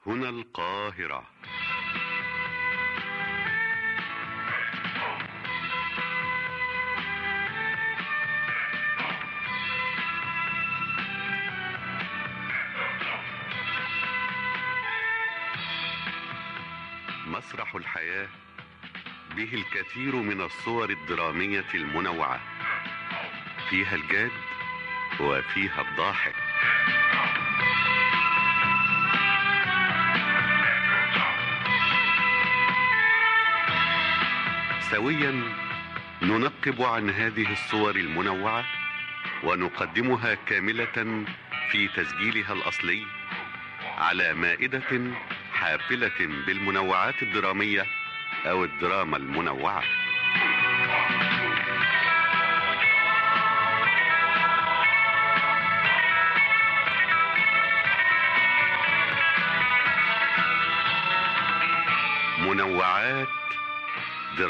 هنا القاهرة مسرح الحياة به الكثير من الصور الدرامية المنوعة فيها الجاد وفيها الضاحك سويا ننقب عن هذه الصور المنوعة ونقدمها كاملة في تسجيلها الأصلي على مائدة حافلة بالمنوعات الدرامية أو الدراما المنوعة منوعات درامية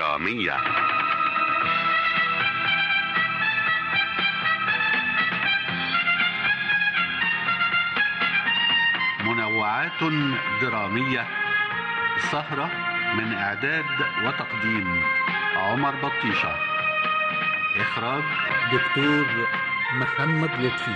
منوعات درامية سهرة من إعداد وتقديم عمر بطيشة إخراج دكتور محمد لطفي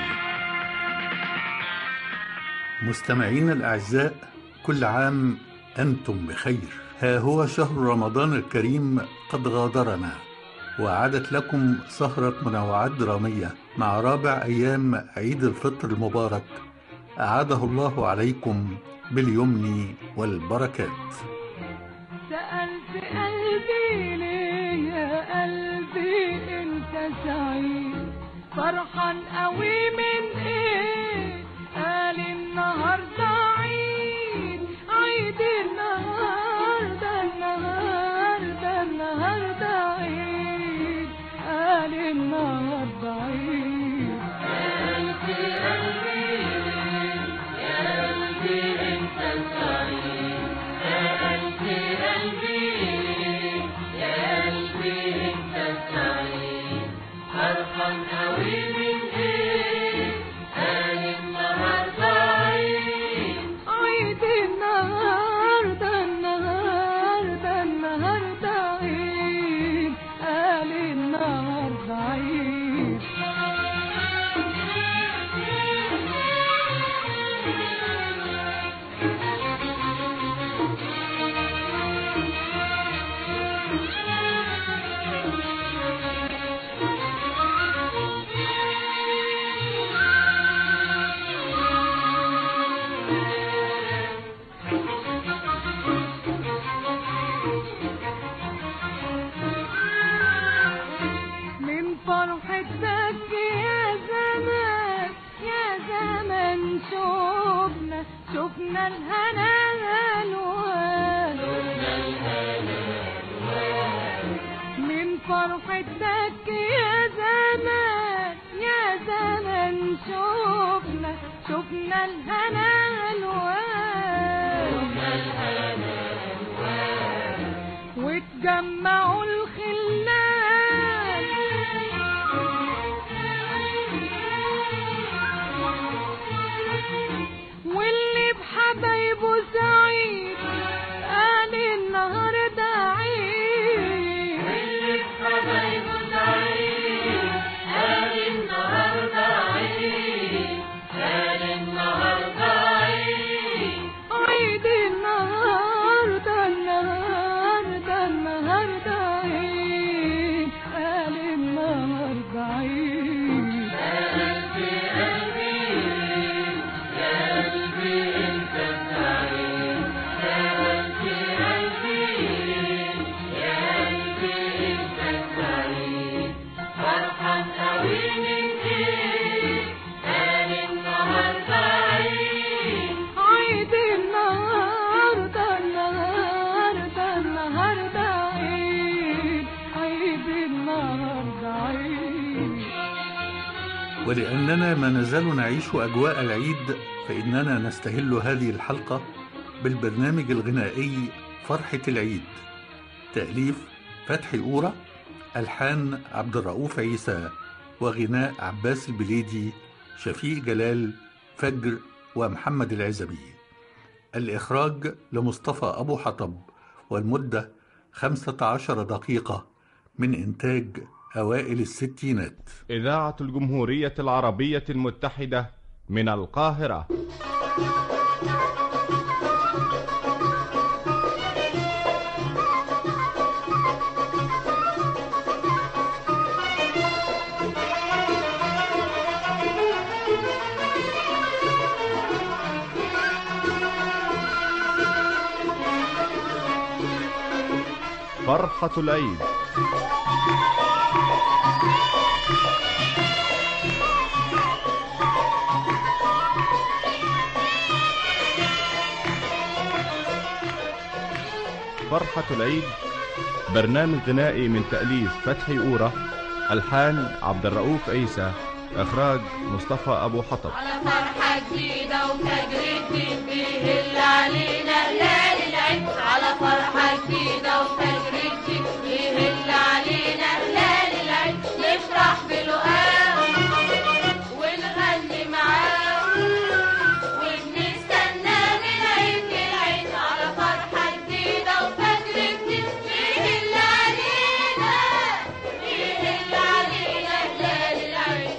مستمعينا الأعزاء كل عام أنتم بخير ها هو شهر رمضان الكريم قد غادرنا وعادت لكم سهرة منوعات درامية مع رابع أيام عيد الفطر المبارك أعاده الله عليكم باليمن والبركات سألت قلبي ليه يا قلبي انت سعيد فرحان قوي من ايه قال النهارده عيد عيد النهارده النهارده النهارده عيد قال النهارده عيد قلبي قلبي يا قلبي انت سعيد يا قلبي قلبي يا قلبي انت سعيد فرحان قوي من ايه قال النهارده عيد عيد النهارده النهارده النهارده عيد قال النهارده عيد من فرحتك يا زمان يا زمان شوفنا شوفنا الهنا الوان من فرحتك يا زمان يا زمان شوفنا شوفنا الهنا الوان واتجمعوا الخلان واللي بحبايبه سعيد قال النهارده عيد واللي بحبايبه سعيد قال النهارده عيد قال النهارده عيد عيد النهارده النهارده النهارده عيد قال النهارده عيد قلبي قلبي يا قلبي انت سعيد يا قلبي قلبي يا قلبي انت سعيد فرحان قوي من ايه قال النهارده عيد عيد النهارده النهارده النهارده عيد عيد النهارده عيد ولأننا ما نزال نعيش أجواء العيد فإننا نستهل هذه الحلقة بالبرنامج الغنائي فرحة العيد تأليف فتحي أورا ألحان عبد الرؤوف عيسى وغناء عباس البليدي شفيق جلال فجر ومحمد العزبي الإخراج لمصطفى أبو حطب والمدة 15 دقيقة من إنتاج أوائل الستينات إذاعة الجمهورية العربية المتحدة من القاهرة فرحة العيد فرحة العيد برنامج غنائي من تأليف فتحي أورة ألحان عبد الرؤوف عيسى إخراج مصطفى أبو حطب على فرحة جديدة وفجر جديد بيهل علينا ليالي العيد على فرحة جديدة وفجر جديد بيهل علينا ليالي العيد نفرح بلقاه ونغني معاه وبنستنى من عيد للعيد على فرحة جديدة وفجر جديد بيهل علينا بيهل علينا ليالي العيد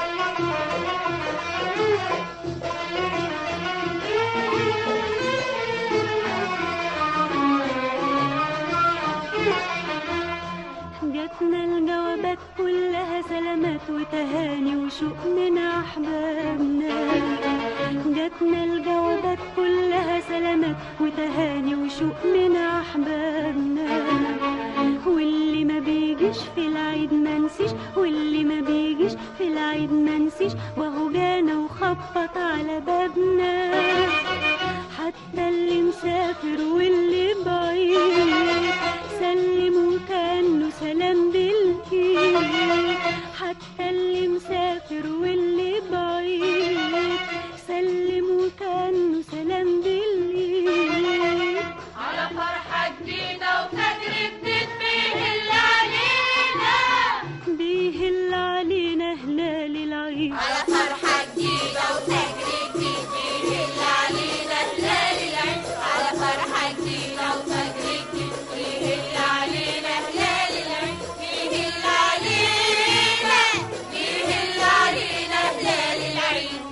جاتنا الجوابات كلها سلامات وتهاني وشوق من أحبابنا جاتنا الجوابات كلها سلامات وتهاني وشوق من أحبابنا واللي ما بيجيش في العيد ما نسيش واللي ما بيجيش في العيد ما نسيش وهو جانا وخبط على بابنا حتى اللي مسافر واللي بعيد سلموا كانه سلام بالايد حتى اللي مسافر واللي بعيد سلموا كانه سلام بالايد على فرحة جديدة وفجر جديد بيهل علينا بيهل علينا هلال العيد على فرحة جديدة وفجر جديد بيهل علينا هلال العيد على فرحة جديدة وفجر جديد بيهل علينا هلال العيد بيهل علينا بيهل علينا هلال العيد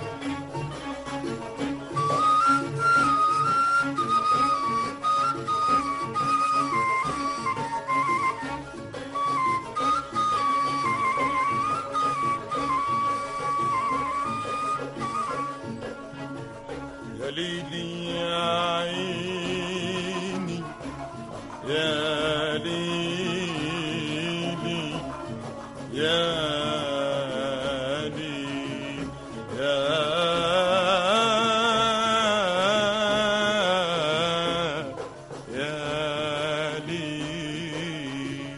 يا ليلي يا عيني يا ليلي يا ليلي يا يا ليلي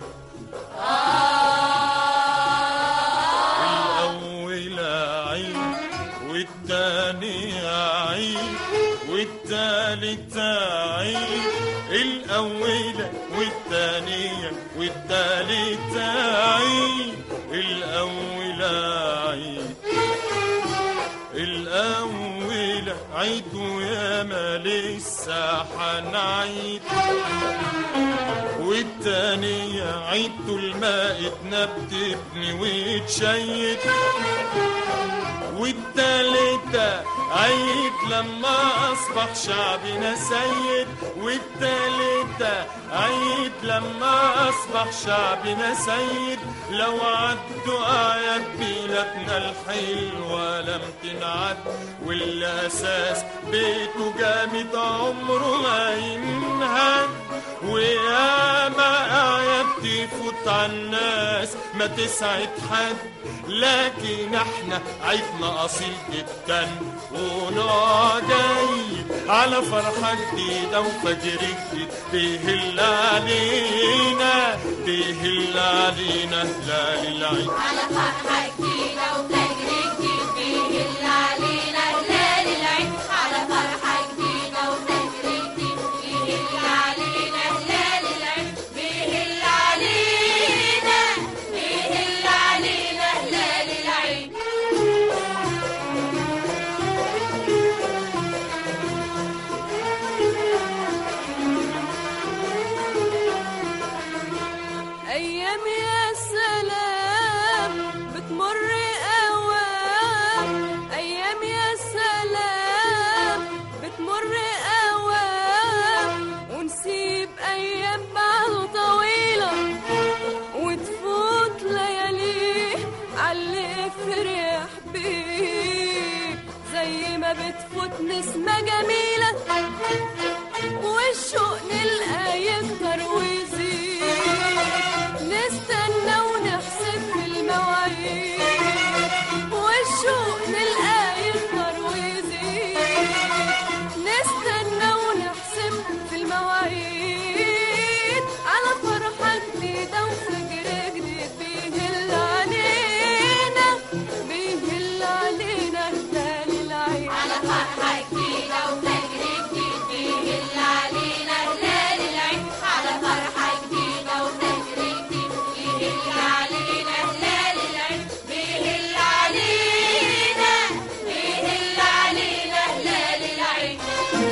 الأول عيد والتاني عيد والتالت عيد الأول والتانية والتالت عيد الأول عيد الأول عيد ويا ما لسه حنعيد والتانية عيد طول ما اتنا بتبني وتشيد والتالتة عيد لما أصبح شعبنا سيد والتالتة عيد لما أصبح شعبنا سيد لو عدوا آيات بلادنا الحلوة لم تنعد والأساس بيته جامد عمره ما ينهد وياما آيات تفوت على الناس ما تسعد حد لكن احنا عيدنا أصيل جدا ونوع جاي على فرحة جديدة وفجر جديد بيهل علينا بيهل علينا هلال العيد على فرحة جديدة وفجر جديد بيهل علينا هلال العيد على فرحة جديدة وفجر جديد بيهل علينا هلال العيد بيهل علينا بيهل علينا هلال العيد تفوت نسمة جميلة والشوق نلقى يكتر ويزيد نستنى ونحسب في المواعيد والشوق نلقى يكتر ويزيد نستنى ونحسب في المواعيد على فرحة جديدة وفجر جديد بيهل علينا بيهل علينا هلال العيد على فرحة جديدة وفجر جديد بيهل علينا هلال العيد على فرحة جديدة وفجر جديد بيهل علينا هلال العيد بيهل علينا بيهل علينا هلال العيد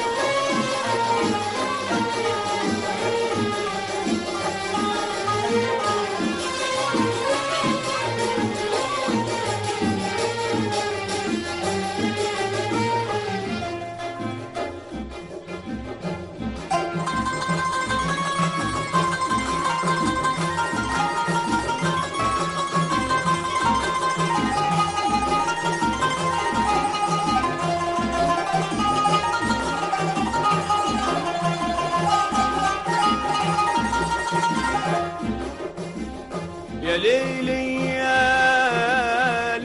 يا ليلي يا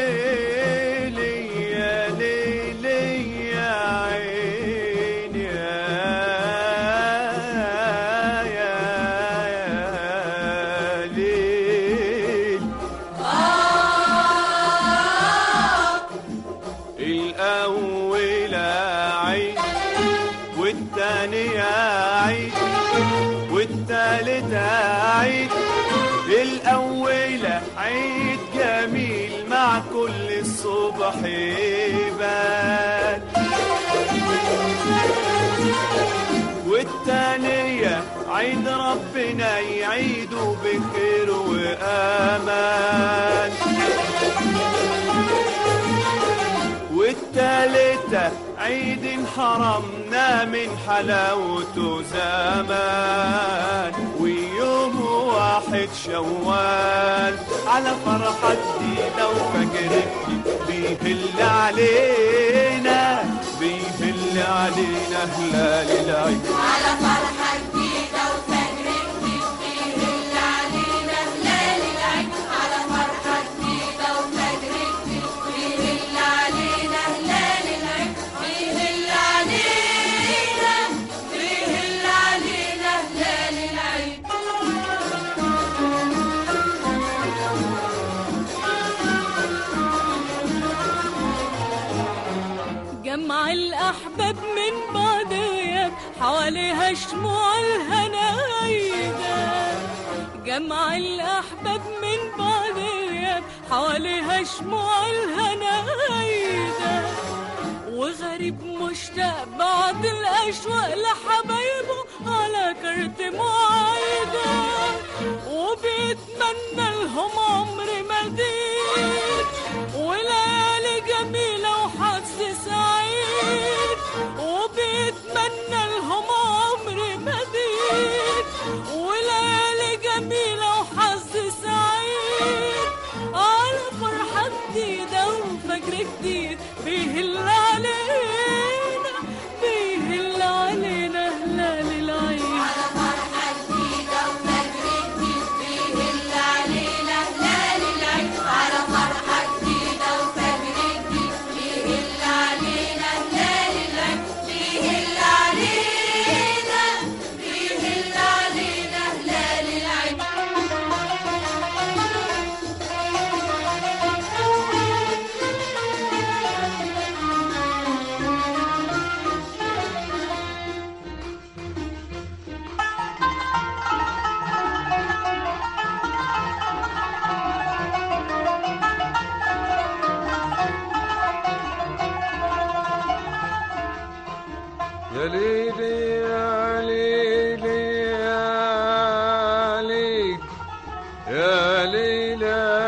ليلي يا ليلي يا عيني يا يا يا ليل الأول عيد والتانية عيد والتالتة عيد الأولى عيد جميل مع كل الصبح يبان والتانية عيد ربنا يعيده بخير وأمان والتالتة عيد حرمنا من حلاوته زمان ويوم واحد شوال على فرحة جديدة وفجر جديد بيهل علينا بيهل علينا هلال العيد على فرحة جديدة وفجر جديد بيهل علينا هلال العيد على فرحة جديدة وفجر جديد بيهل علينا هلال العيد بيهل علينا بيهل علينا هلال العيد جمع الأحباب من بعد غياب حواليها شموع الهنايدة جمع الأحباب من بعد غياب حواليها شموع الهنايدة وغريب مشتاق بعد الأشواق لحبايبه على كرت معايدة وبيتمنى لهم عمر مديد وليالي جميلة وحظ سعيد وبيتمنى لهم عمر مديد وليالي جميلة وحظ سعيد على فرحة جديدة وفجر جديد بيهل علينا بيهل علينا هلال العيد على فرحة جديدة وفجر جديد بيهل علينا هلال العيد على فرحة جديدة وفجر جديد بيهل علينا هلال العيد بيهل علينا بيهل علينا هلال العيد يا ليلي يا ليلي يا ليل يا ليل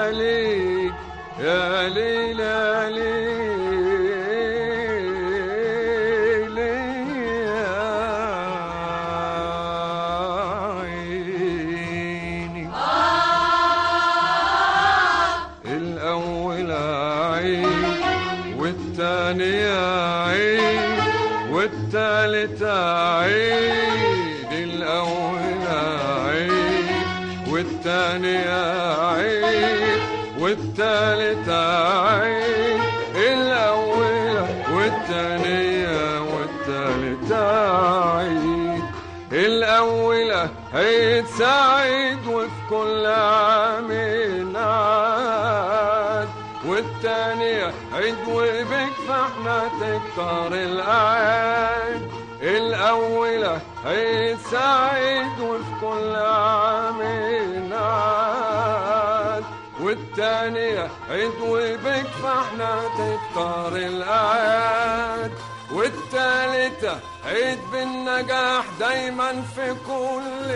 يا ليل يا ليل يا ليل يا عيني الأول عيد والتاني عيد والتالت عيد الأول عيد والتاني عيد والتالت عيد الأول والتانية والتالت عيد الأولى عيد سعيد وفي كل عام عاد والتانية عيد وبك فاحنا تكتر الأعياد الأولى عيد سعيد وفي كل عام عاد والتانية عيد وبك فاحنا تكتر الأعياد والتالتة عيد بالنجاح دايما في كل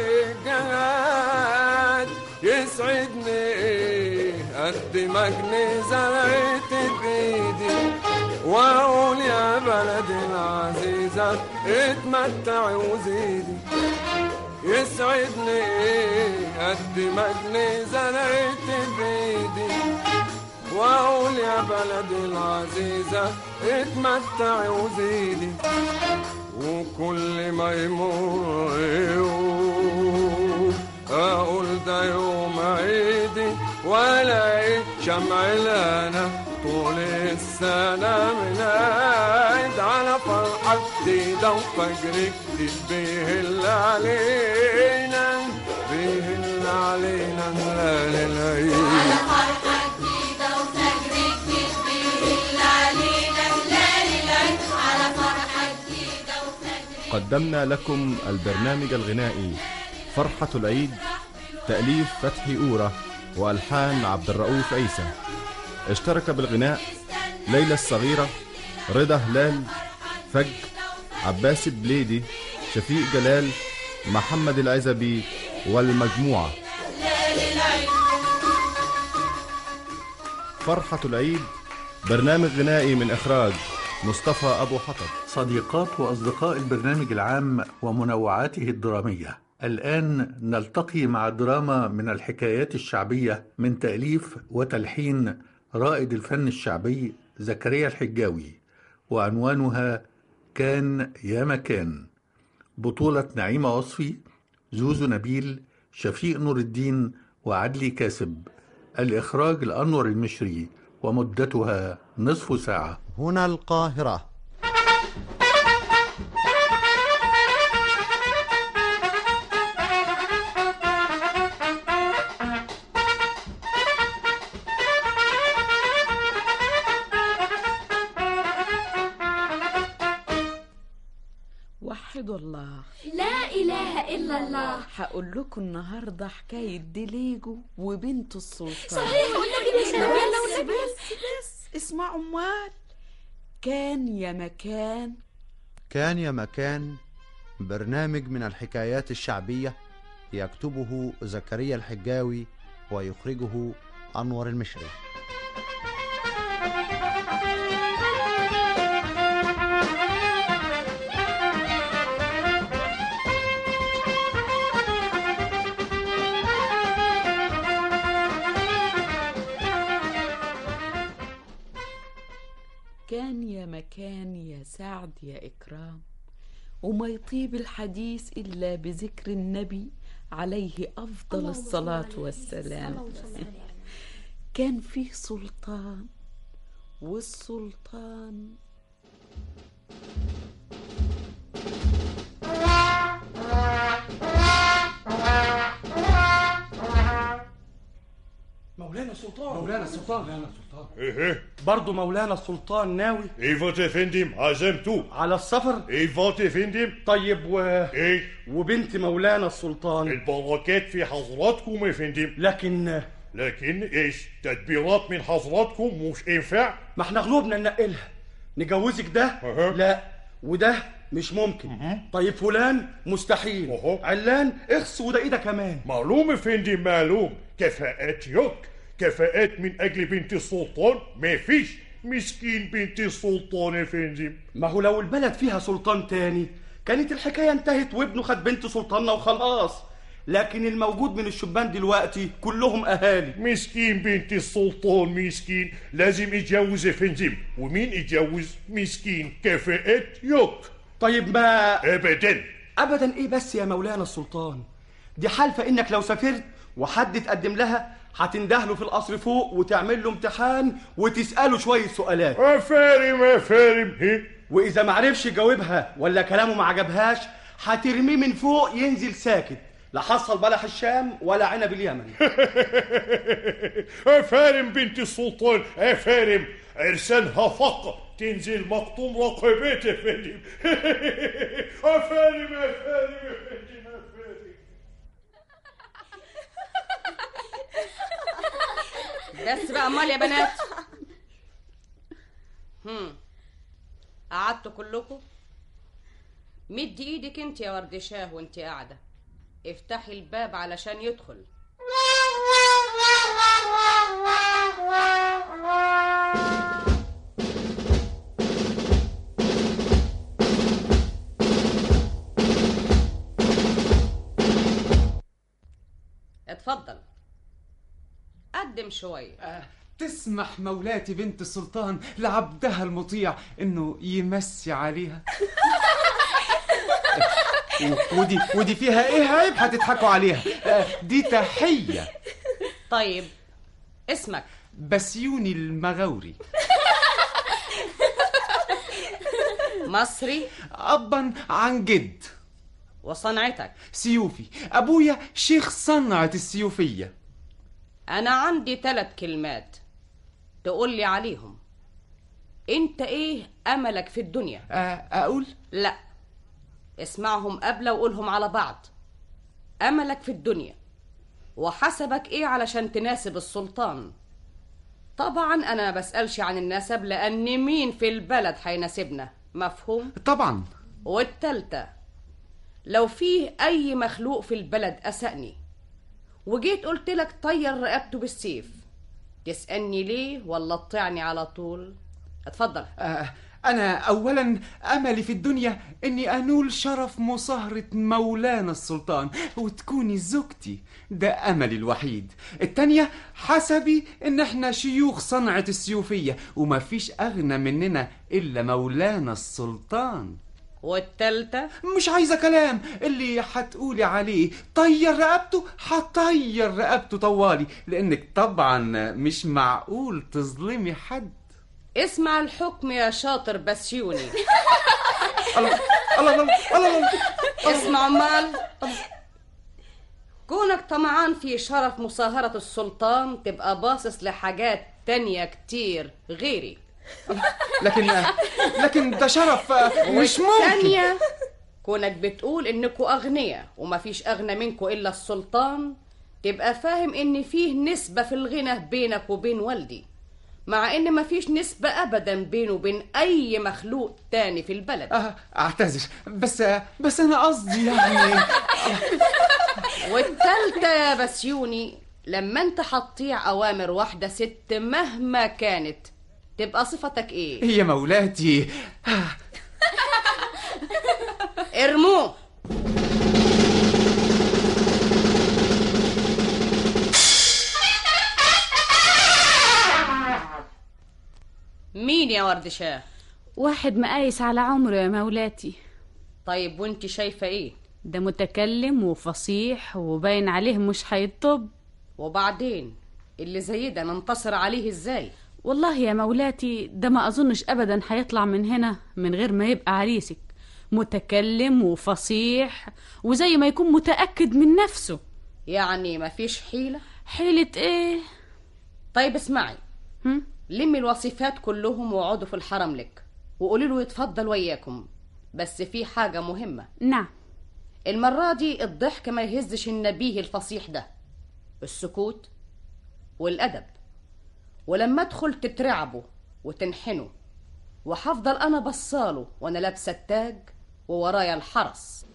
جهاد يسعدني ايه قد ما جنيه زرعت بايدي واقول يا بلدي العزيزة اتمتعي وزيدي يسعدني ايه قد ما جنيه زرعت بايدي واقول يا بلدي العزيزة اتمتعي وزيدي وكل ما يمر يوم اقول ده يوم عيدي والاقي شمع لنا طول السنة من عيد على فرحة جديدة وفجر جديد بيهل علينا بيهل علينا هلال العيد على فرحة جديدة وفجر جديد بيهل علينا هلال العيد على فرحة جديدة وفجر قدمنا لكم البرنامج الغنائي فرحة العيد تأليف فتحي أورة وألحان عبد الرؤوف عيسى اشترك بالغناء ليلى الصغيرة رضا هلال فج عباس البليدي شفيق جلال محمد العزبي والمجموعة فرحة العيد برنامج غنائي من إخراج مصطفى أبو حطب صديقات وأصدقاء البرنامج العام ومنوعاته الدرامية الآن نلتقي مع دراما من الحكايات الشعبية من تأليف وتلحين رائد الفن الشعبي زكريا الحجاوي وعنوانها كان يا مكان بطولة نعيمة وصفي زوزو نبيل شفيق نور الدين وعدلي كاسب الإخراج الأنور المشري ومدتها نصف ساعة هنا القاهرة وحدوا الله لا إله إلا الله هقول لكم النهارده حكايه ديليجو وبنت السلطان صحيح والنبي بس يلا بس والنبي بس بس اسمعوا امال كان يا مكان كان يا مكان برنامج من الحكايات الشعبية يكتبه زكريا الحجاوي ويخرجه أنور المشري كان يا مكان يا سعد يا إكرام وما يطيب الحديث إلا بذكر النبي عليه أفضل الصلاة والسلام كان فيه سلطان والسلطان مولانا السلطان مولانا السلطان مولانا السلطان ايه ايه برضه مولانا السلطان ناوي ايفوت يا فندم عزمتو على السفر ايفوت يا فندم طيب و... ايه وبنت مولانا السلطان البركات في حضراتكم يا فندم لكن لكن ايش تدبيرات من حضراتكم مش ينفع ما احنا غلوبنا ننقلها نجوزك ده أها. لا وده مش ممكن طيب فلان مستحيل أهو. علان اخس وده ايه ده كمان معلوم يا فندم معلوم كفاءات يوك كفاءات من اجل بنت السلطان ما فيش مسكين بنت السلطان يا فندم ما هو لو البلد فيها سلطان تاني كانت الحكاية انتهت وابنه خد بنت سلطاننا وخلاص لكن الموجود من الشبان دلوقتي كلهم اهالي مسكين بنت السلطان مسكين لازم يتجوز يا فندم ومين يتجوز مسكين كفاءات يوك طيب ما ابدا ابدا ايه بس يا مولانا السلطان دي حالفه انك لو سافرت وحد تقدم لها هتندهله في القصر فوق وتعمل له امتحان وتساله شويه سؤالات افارم افارم ايه واذا ما عرفش يجاوبها ولا كلامه ما عجبهاش هترميه من فوق ينزل ساكت لا حصل بلح الشام ولا عنب اليمن افارم بنت السلطان افارم عرسانها فقط تنزل مقطوم رقبته يا فندم افارم افارم يا فندم افارم بس بقى امال يا بنات هم قعدتوا كلكم مدي ايدك انت يا ورد شاه وانت قاعده افتحي الباب علشان يدخل اتفضل قدم شويه تسمح مولاتي بنت السلطان لعبدها المطيع انه يمسي عليها و- ودي ودي فيها ايه عيب هتضحكوا عليها آه، دي تحية طيب اسمك بسيوني المغاوري مصري أبا عن جد وصنعتك سيوفي أبويا شيخ صنعة السيوفية انا عندي ثلاث كلمات تقول لي عليهم انت ايه املك في الدنيا اقول لا اسمعهم قبل وقولهم على بعض املك في الدنيا وحسبك ايه علشان تناسب السلطان طبعا انا ما بسالش عن النسب لان مين في البلد هيناسبنا مفهوم طبعا والتالتة لو فيه اي مخلوق في البلد اسأني وجيت قلت لك طير رقبته بالسيف تسألني ليه ولا تطعني على طول اتفضل آه، أنا أولا أملي في الدنيا إني أنول شرف مصاهرة مولانا السلطان وتكوني زوجتي ده أملي الوحيد التانية حسبي إن إحنا شيوخ صنعة السيوفية ومفيش أغنى مننا إلا مولانا السلطان والتالتة مش عايزة كلام اللي هتقولي عليه طير رقبته هطير رقبته طوالي لأنك طبعا مش معقول تظلمي حد اسمع الحكم يا شاطر بسيوني الله الله الله الله اسمع مال كونك طمعان في شرف مصاهرة السلطان تبقى باصص لحاجات تانية كتير غيري لكن لكن ده شرف مش ممكن تانية كونك بتقول انكوا اغنياء ومفيش اغنى منكوا الا السلطان تبقى فاهم ان فيه نسبة في الغنى بينك وبين والدي مع ان مفيش نسبة ابدا بينه وبين اي مخلوق تاني في البلد أه اعتذر بس بس انا قصدي يعني والتالتة يا بسيوني لما انت هتطيع اوامر واحدة ست مهما كانت تبقى صفتك ايه هي مولاتي ارموه مين يا ورد شاه واحد مقايس على عمره يا مولاتي طيب وانت شايفة ايه ده متكلم وفصيح وباين عليه مش هيطب وبعدين اللي زي ده ننتصر عليه ازاي والله يا مولاتي ده ما اظنش ابدا هيطلع من هنا من غير ما يبقى عريسك متكلم وفصيح وزي ما يكون متأكد من نفسه يعني مفيش حيلة حيلة ايه طيب اسمعي لمي الوصفات كلهم واقعدوا في الحرم لك وقولي له يتفضل وياكم بس في حاجة مهمة نعم المرة دي الضحك ما يهزش النبيه الفصيح ده السكوت والأدب ولما ادخل تترعبه وتنحنه وحفضل أنا بصاله وأنا لابسة التاج وورايا الحرس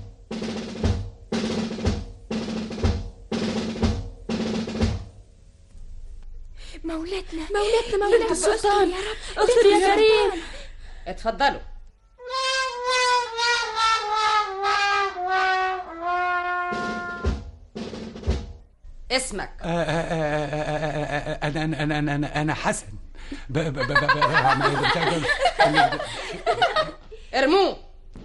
مولاتنا مولاتنا بنت مولاتنا السلطان يا رب استر استر يا يا كريم كريم اتفضلوا اسمك انا انا انا انا انا, أنا حسن ب ب ب ب ب ارموه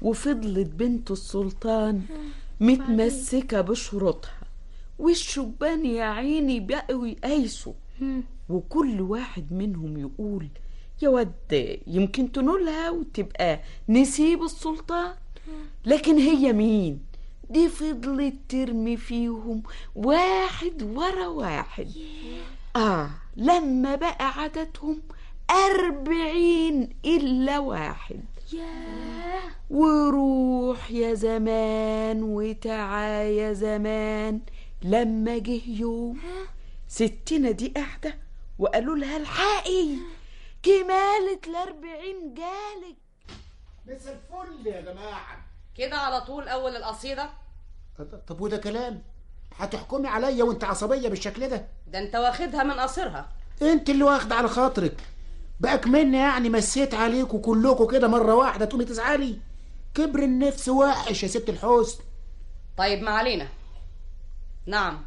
وفضلت بنت السلطان متمسكة بشروطها والشبان يا عيني بقوا يقايسوا وكل واحد منهم يقول يا ود يمكن تنولها وتبقى نسيب السلطان لكن هي مين دي فضلت ترمي فيهم واحد ورا واحد آه لما بقى عددهم أربعين إلا واحد ياه وروح يا زمان وتعا يا زمان لما جه يوم ستنا دي قاعدة وقالوا لها الحقي كمالة الأربعين جالك مسا الفل يا جماعة كده على طول اول القصيده طب وده كلام هتحكمي عليا وانت عصبية بالشكل ده ده انت واخدها من قصرها انت اللي واخد على خاطرك بقى مني يعني مسيت عليكم كلكم كده مرة واحدة تقومي تزعلي كبر النفس وحش يا ست الحسن طيب ما علينا نعم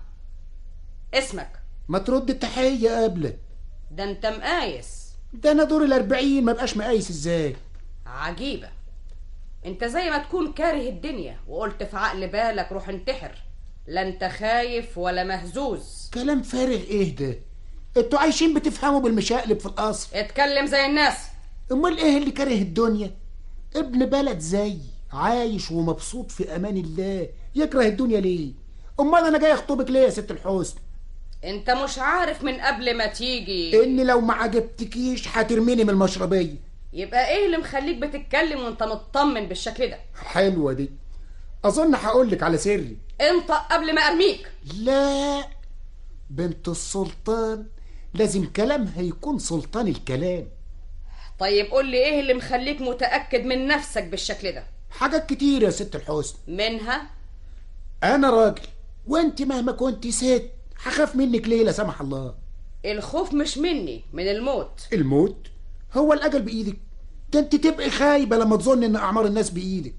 اسمك ما ترد التحية قبل ده انت مقايس ده انا دور الاربعين ما بقاش مقايس ازاي عجيبة انت زي ما تكون كاره الدنيا وقلت في عقل بالك روح انتحر لا انت خايف ولا مهزوز كلام فارغ ايه ده انتوا عايشين بتفهموا بالمشاقلب في القصر اتكلم زي الناس امال ايه اللي كاره الدنيا ابن بلد زي عايش ومبسوط في امان الله يكره الدنيا ليه امال انا جاي اخطبك ليه يا ست الحسن انت مش عارف من قبل ما تيجي ان لو ما عجبتكيش هترميني من المشربيه يبقى ايه اللي مخليك بتتكلم وانت مطمن بالشكل ده حلوه دي اظن هقولك على سري انطق قبل ما ارميك لا بنت السلطان لازم كلامها يكون سلطان الكلام طيب قول لي ايه اللي مخليك متأكد من نفسك بالشكل ده حاجات كتير يا ست الحسن منها انا راجل وانت مهما كنت ست هخاف منك ليه لا سمح الله الخوف مش مني من الموت الموت هو الاجل بايدك ده انت تبقي خايبه لما تظن ان اعمار الناس بايدك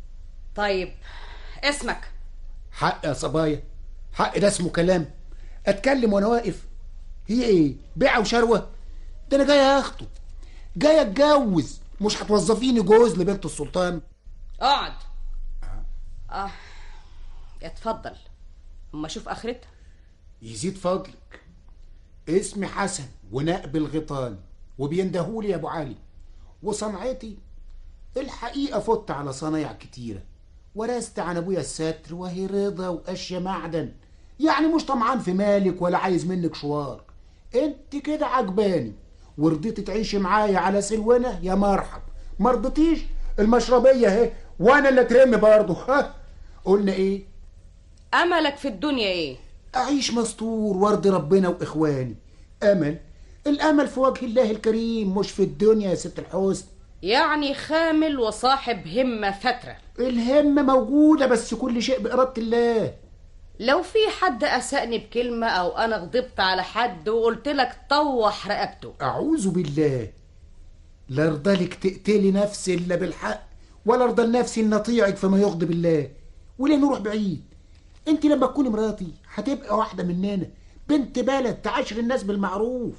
طيب اسمك حق يا صبايا حق ده اسمه كلام اتكلم وانا واقف هي ايه بيعه وشروه ده انا جاي اخطب جاي اتجوز مش هتوظفيني جوز لبنت السلطان اقعد اه اتفضل اما اشوف اخرتها يزيد فضلك اسمي حسن ونقب الغيطان وبيندهولي يا ابو علي وصنعتي الحقيقه فت على صنايع كتيره ورثت عن ابويا الستر وهي رضا واشياء معدن يعني مش طمعان في مالك ولا عايز منك شوار انت كده عجباني ورضيتي تعيشي معايا على سلونة يا مرحب ما رضيتيش المشربية اهي وانا اللي اترمي برضه ها قلنا ايه املك في الدنيا ايه اعيش مستور وارضي ربنا واخواني امل الامل في وجه الله الكريم مش في الدنيا يا ست الحسن يعني خامل وصاحب همة فترة الهمة موجودة بس كل شيء بإرادة الله لو في حد أسأني بكلمة أو أنا غضبت على حد وقلت لك طوح رقبته أعوذ بالله لا ارضى لك تقتلي نفسي إلا بالحق ولا ارضى لنفسي إن أطيعك فيما يغضب الله وليه نروح بعيد أنت لما تكوني مراتي هتبقى واحدة مننا بنت بلد تعاشر الناس بالمعروف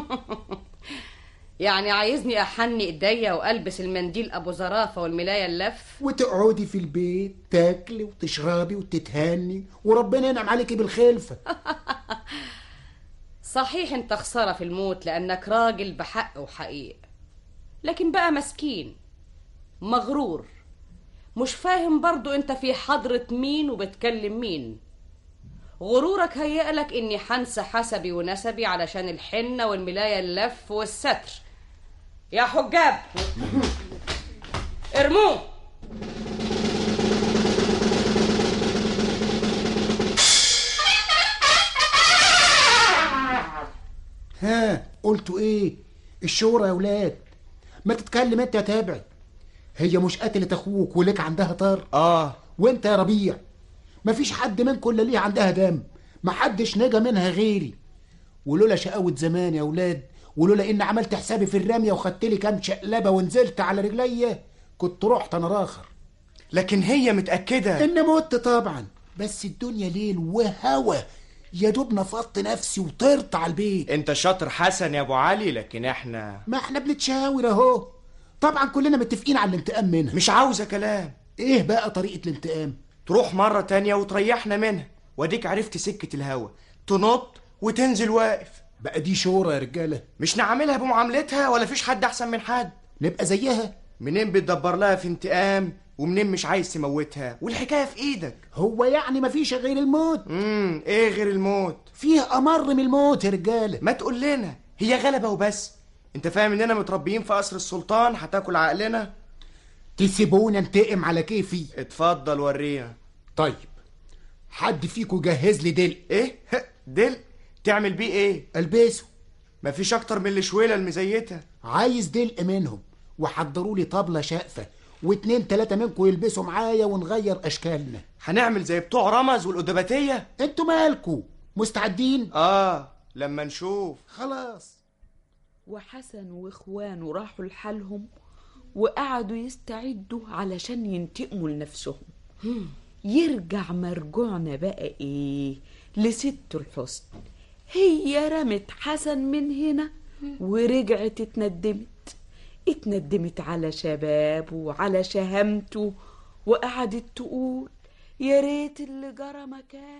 يعني عايزني أحني إيديا وألبس المنديل أبو زرافة والملاية اللف وتقعدي في البيت تاكلي وتشربي وتتهني وربنا ينعم عليكي بالخلفة صحيح انت خسارة في الموت لأنك راجل بحق وحقيق لكن بقى مسكين مغرور مش فاهم برضو انت في حضرة مين وبتكلم مين غرورك هيألك اني حنسى حسبي ونسبي علشان الحنة والملاية اللف والستر يا حجاب ارموه ها قلتوا ايه الشورى يا ولاد ما تتكلم انت يا تابع هي مش قتلت اخوك ولك عندها طار اه وانت يا ربيع مفيش حد منكم الا ليه عندها دم محدش نجا منها غيري ولولا شقاوة زمان يا ولاد ولولا ان عملت حسابي في الرمية وخدت لي كام شقلبة ونزلت على رجليا كنت رحت انا راخر لكن هي متأكدة ان مت طبعا بس الدنيا ليل وهوا يا دوب نفضت نفسي وطرت على البيت انت شاطر حسن يا ابو علي لكن احنا ما احنا بنتشاور اهو طبعا كلنا متفقين على الانتقام منها مش عاوزة كلام ايه بقى طريقة الانتقام تروح مرة تانية وتريحنا منها واديك عرفت سكة الهوا تنط وتنزل واقف بقى دي شورى يا رجالة مش نعملها بمعاملتها ولا فيش حد احسن من حد نبقى زيها منين بتدبر لها في انتقام ومنين مش عايز تموتها والحكاية في ايدك هو يعني مفيش غير الموت امم ايه غير الموت فيه امر من الموت يا رجالة ما تقول لنا هي غلبة وبس انت فاهم اننا متربيين في قصر السلطان هتاكل عقلنا تسيبونا انتقم على كيفي اتفضل ورينا طيب حد فيكم جهز لي دل ايه دل تعمل بيه ايه البسه مفيش اكتر من الشويلة المزيتة عايز دلق منهم وحضروا لي طبلة شقفة واتنين تلاتة منكم يلبسوا معايا ونغير اشكالنا هنعمل زي بتوع رمز والأدباتية انتوا مالكوا مستعدين اه لما نشوف خلاص وحسن واخوانه راحوا لحالهم وقعدوا يستعدوا علشان ينتقموا لنفسهم يرجع مرجوعنا بقى ايه لست الحسن هي رمت حسن من هنا ورجعت اتندمت اتندمت على شبابه وعلى شهامته وقعدت تقول يا ريت اللي جرى مكان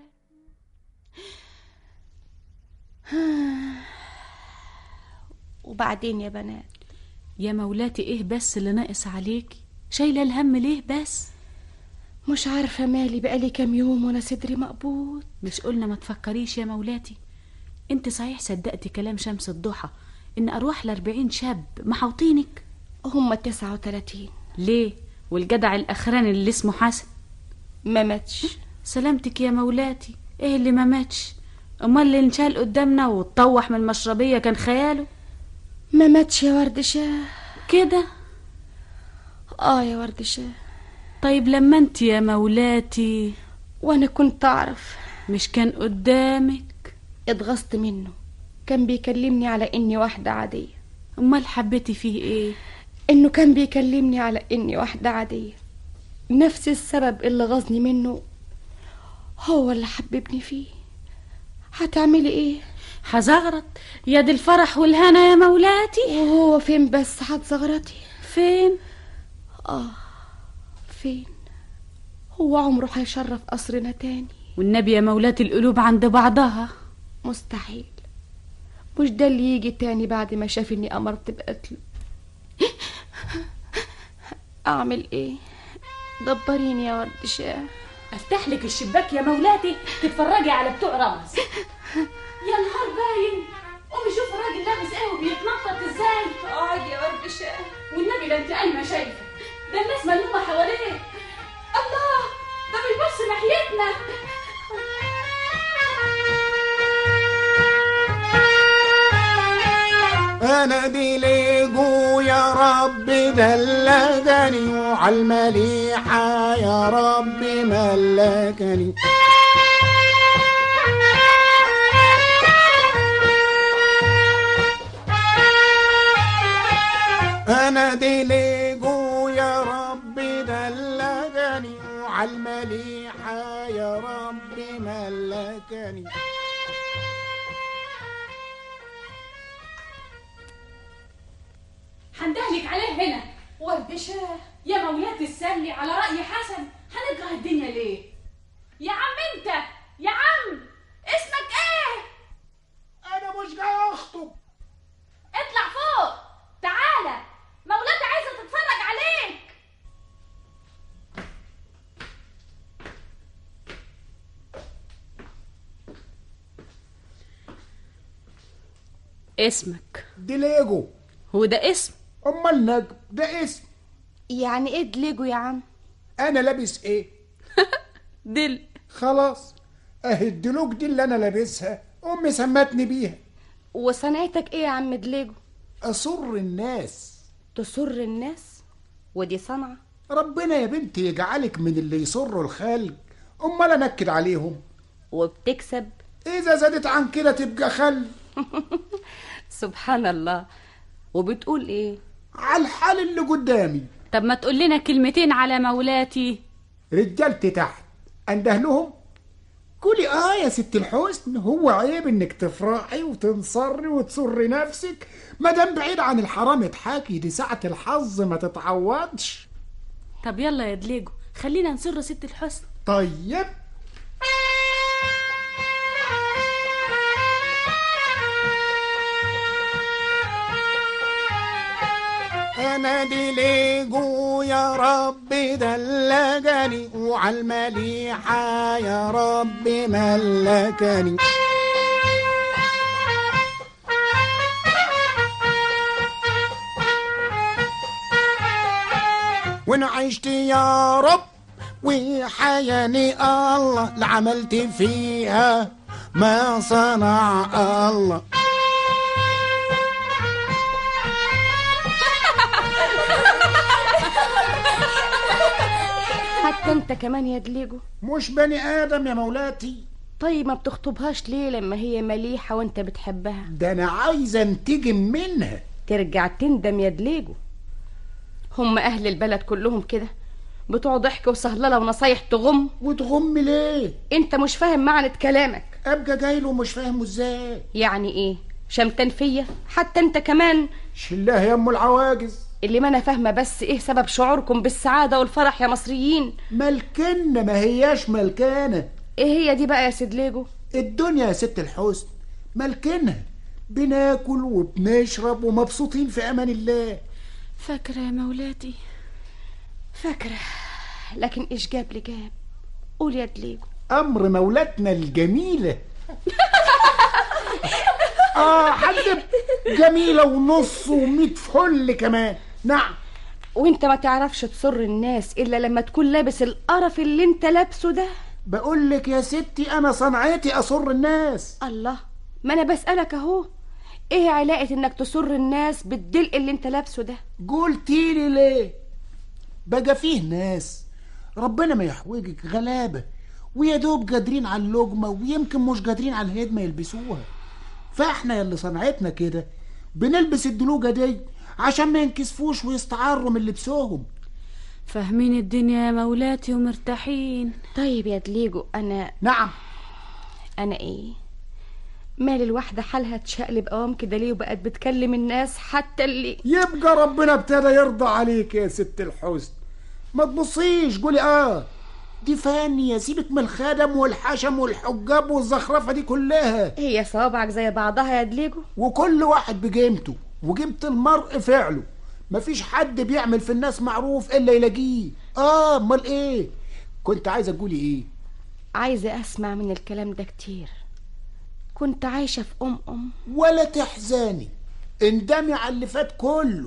وبعدين يا بنات يا مولاتي ايه بس اللي ناقص عليكي شايله الهم ليه بس مش عارفة مالي بقالي كام يوم وانا صدري مقبوض مش قلنا ما تفكريش يا مولاتي انت صحيح صدقتي كلام شمس الضحى ان ارواح الاربعين شاب محاوطينك هم تسعة وتلاتين ليه والجدع الاخراني اللي اسمه حسن ما ماتش سلامتك يا مولاتي ايه اللي ما ماتش امال اللي انشال قدامنا واتطوح من المشربيه كان خياله ما ماتش يا ورد شاه كده اه يا ورد شاه طيب لما انت يا مولاتي وانا كنت اعرف مش كان قدامك اتغصت منه كان بيكلمني على اني واحدة عادية امال حبيتي فيه ايه انه كان بيكلمني على اني واحدة عادية نفس السبب اللي غزني منه هو اللي حببني فيه هتعملي ايه هزغرط يا دي الفرح والهنا يا مولاتي وهو فين بس هتزغرطي فين اه فين هو عمره هيشرف قصرنا تاني والنبي يا مولاتي القلوب عند بعضها مستحيل مش ده اللي يجي تاني بعد ما شاف اني امرت بقتله اعمل ايه دبريني يا ورد شاه افتح لك الشباك يا مولاتي تتفرجي على بتوع رمز يا نهار باين قومي شوفي الراجل لابس ايه وبيتنطط ازاي اقعد يا ورد شاه والنبي ده انت قايمه شايفه ده الناس ملمومه حواليه الله ده بيبص ناحيتنا انا ديليجو يا رب دلجني وعلى المليحة يا رب ملكني انا ديليجو يا رب دلجني وعلى المليحة يا رب ملكني هندهلك عليه هنا ورد شاه يا مولاتي السلي على رأي حسن هنكره الدنيا ليه يا عم انت يا عم اسمك ايه انا مش جاي اخطب اطلع فوق تعالى مولاتي عايزه تتفرج عليك اسمك ديليجو هو ده اسم امال نجم ده اسم يعني ايه دليجو يا عم انا لابس ايه دل خلاص اهي الدلوج دي اللي انا لابسها امي سمتني بيها وصنعتك ايه يا عم دليجو اسر الناس تسر الناس ودي صنعة ربنا يا بنتي يجعلك من اللي يسروا الخلق امال انكد عليهم وبتكسب اذا زادت عن كده تبقى خل سبحان الله وبتقول ايه على الحال اللي قدامي طب ما تقول لنا كلمتين على مولاتي رجالتي تحت انده لهم قولي اه يا ست الحسن هو عيب انك تفرحي وتنصري وتسري نفسك ما دام بعيد عن الحرام اضحكي دي ساعة الحظ ما تتعوضش طب يلا يا دليجو خلينا نسر ست الحسن طيب انا ديليجو يا رب دلجني وعلى المليحة يا رب ملكني وانا عشت يا رب وحياني الله لعملت فيها ما صنع الله حتى انت كمان يا دليجو مش بني ادم يا مولاتي طيب ما بتخطبهاش ليه لما هي مليحة وانت بتحبها ده انا عايز انتجم منها ترجع تندم يا دليجو هم اهل البلد كلهم كده بتوع ضحك وسهلله ونصايح تغم وتغم ليه انت مش فاهم معنى كلامك ابقى جاي له مش فاهمه ازاي يعني ايه شمتان فيا حتى انت كمان شلاه يا ام العواجز اللي ما انا فاهمه بس ايه سبب شعوركم بالسعاده والفرح يا مصريين ملكنة ما هياش ملكانة ايه هي دي بقى يا سيد ليجو الدنيا يا ست الحسن ملكنها بناكل وبنشرب ومبسوطين في امان الله فاكرة يا مولاتي فاكره لكن ايش جاب لي جاب قول يا دليجو امر مولاتنا الجميلة اه حد جميلة ونص وميت فل كمان نعم وانت ما تعرفش تسر الناس الا لما تكون لابس القرف اللي انت لابسه ده بقول لك يا ستي انا صنعتي اسر الناس الله ما انا بسألك اهو ايه علاقة انك تسر الناس بالدلق اللي انت لابسه ده قلتيلي ليه بقى فيه ناس ربنا ما يحوجك غلابة ويا دوب قادرين على اللقمة ويمكن مش قادرين على الهدمة يلبسوها فاحنا يلي صنعتنا كده بنلبس الدلوجة دي عشان ما ينكسفوش ويستعروا من لبسهم فاهمين الدنيا يا مولاتي ومرتاحين طيب يا دليجو انا نعم انا ايه مال الواحدة حالها تشقلب قوام كده ليه وبقت بتكلم الناس حتى اللي يبقى ربنا ابتدى يرضى عليك يا ست الحسن ما تبصيش قولي اه دي فانية سيبك من الخدم والحشم والحجاب والزخرفة دي كلها هي صوابعك زي بعضها يا دليجو وكل واحد بقيمته وقيمة المرء فعله مفيش حد بيعمل في الناس معروف الا يلاقيه اه امال ايه كنت عايزه تقولي ايه عايزة اسمع من الكلام ده كتير كنت عايشة في ام ام ولا تحزني اندمي على اللي فات كله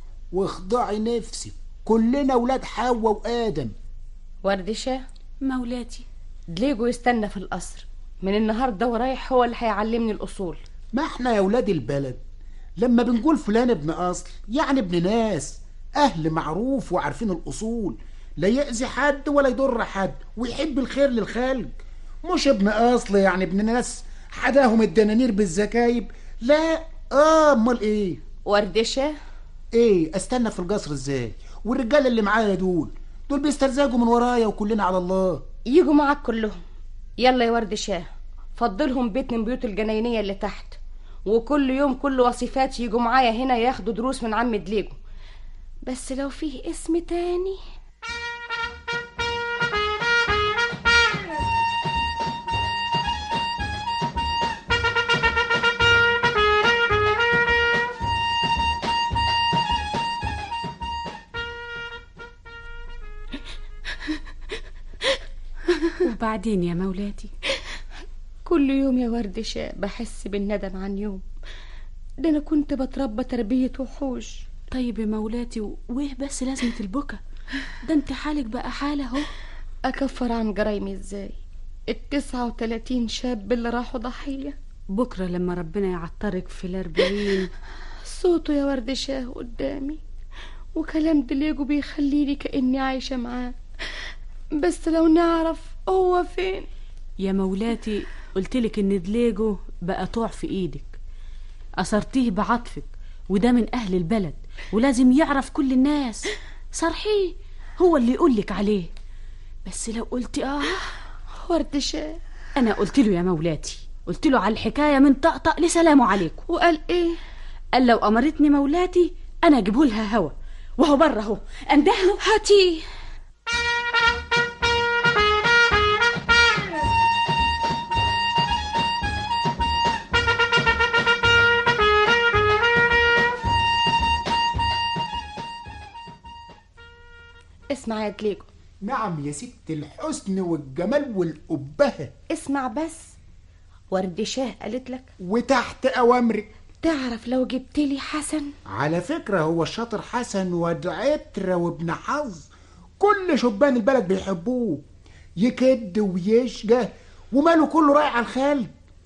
واخضعي نفسك كلنا ولاد حواء وادم وردشة مولاتي دليجو يستنى في القصر من النهارده ورايح هو اللي هيعلمني الاصول ما احنا يا ولاد البلد لما بنقول فلان ابن اصل يعني ابن ناس اهل معروف وعارفين الاصول لا يأذي حد ولا يضر حد ويحب الخير للخلق مش ابن اصل يعني ابن ناس حداهم الدنانير بالزكايب لا اه امال ايه وردشة ايه استنى في القصر ازاي والرجاله اللي معايا دول دول بيسترزقوا من ورايا وكلنا على الله يجوا معاك كلهم يلا يا ورد شاه فضلهم بيت من بيوت الجناينية اللي تحت وكل يوم كل وصفات يجوا معايا هنا ياخدوا دروس من عم دليجو بس لو فيه اسم تاني وبعدين يا مولاتي كل يوم يا ورد شاه بحس بالندم عن يوم ده انا كنت بتربى تربية وحوش طيب يا مولاتي و- وايه بس لازمة البكا ده انت حالك بقى حالة اهو اكفر عن جرايمي ازاي التسعة وتلاتين شاب اللي راحوا ضحية بكرة لما ربنا يعطرك في الأربعين صوته يا ورد شاه قدامي وكلام دليجو بيخليني كأني عايشة معاه بس لو نعرف هو فين يا مولاتي قلتلك ان دليجو بقى طوع في ايدك أثرتيه بعطفك وده من أهل البلد ولازم يعرف كل الناس صرحيه هو اللي يقولك عليه بس لو قلتي اه ورد شاه انا قلت له يا مولاتي قلت له على الحكايه من طقطق لسلام عليكم وقال ايه قال لو امرتني مولاتي انا اجيبه لها هوا وهو بره اهو اندهله هاتيه اسمع يا دليجو نعم يا ست الحسن والجمال والأبهة اسمع بس ورد شاه قالت لك وتحت أوامرك تعرف لو جبت لي حسن على فكرة هو الشاطر حسن واد عترة وابن حظ كل شبان البلد بيحبوه يكد ويشجى وماله كله رايح على الخالد